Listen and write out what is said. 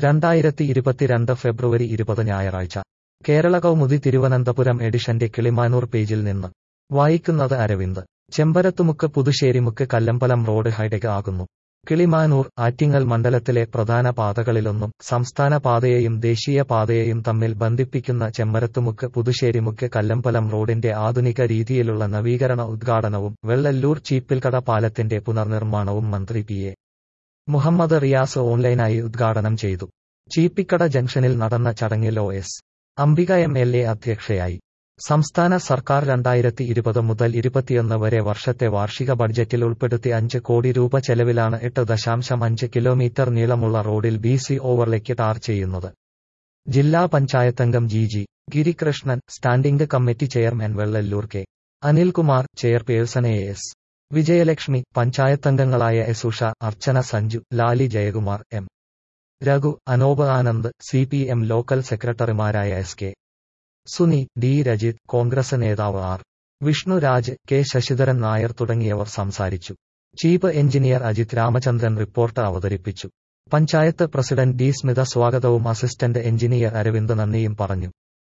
രണ്ടായിരത്തി ഇരുപത്തിരണ്ട് ഫെബ്രുവരി ഇരുപത് ഞായറാഴ്ച കേരള കൗമുദി തിരുവനന്തപുരം എഡിഷന്റെ കിളിമാനൂർ പേജിൽ നിന്ന് വായിക്കുന്നത് അരവിന്ദ് ചെമ്പരത്തുമുക്ക് പുതുശ്ശേരിമുക്ക് കല്ലമ്പലം റോഡ് ഹൈടെക് ആകുന്നു കിളിമാനൂർ ആറ്റിങ്ങൽ മണ്ഡലത്തിലെ പ്രധാന പാതകളിലൊന്നും സംസ്ഥാന പാതയെയും ദേശീയ പാതയെയും തമ്മിൽ ബന്ധിപ്പിക്കുന്ന ചെമ്മരത്തുമുക്ക് പുതുശ്ശേരിമുക്ക് കല്ലമ്പലം റോഡിന്റെ ആധുനിക രീതിയിലുള്ള നവീകരണ ഉദ്ഘാടനവും വെള്ളല്ലൂർ ചീപ്പിൽക്കട പാലത്തിന്റെ പുനർനിർമ്മാണവും മന്ത്രി പി എ മുഹമ്മദ് റിയാസ് ഓൺലൈനായി ഉദ്ഘാടനം ചെയ്തു ചീപ്പിക്കട ജംഗ്ഷനിൽ നടന്ന ചടങ്ങിൽ O S Ambika M L A അധ്യക്ഷയായി സംസ്ഥാന സർക്കാർ രണ്ടായിരത്തി ഇരുപത് മുതൽ ഇരുപത്തിയൊന്ന് വരെ വർഷത്തെ വാർഷിക ബഡ്ജറ്റിൽ ഉൾപ്പെടുത്തി അഞ്ച് കോടി രൂപ ചെലവിലാണ് എട്ട് ദശാംശം അഞ്ച് കിലോമീറ്റർ നീളമുള്ള റോഡിൽ ബി സി ഓവർലേക്ക് ടാർ ചെയ്യുന്നത് ജില്ലാ പഞ്ചായത്തംഗം G G Girikrishnan standing committee chairman Vellallur K Anilkumar chairperson A S Vijayalakshmi പഞ്ചായത്തംഗങ്ങളായ S Usha Archana Sanju Lali Jayakumar M Raghu Anoop Anand C P M local സെക്രട്ടറിമാരായ S K Suni D Rajith Congress നേതാവ് ആർ വിഷ്ണുരാജ് കെ ശശിധരൻ നായർ തുടങ്ങിയവർ സംസാരിച്ചു chief engineer Ajith Ramachandran report അവതരിപ്പിച്ചു പഞ്ചായത്ത് പ്രസിഡന്റ് ഡി സ്മിത സ്വാഗതവും അസിസ്റ്റന്റ് എഞ്ചിനീയർ അരവിന്ദ് നന്ദിയും പറഞ്ഞു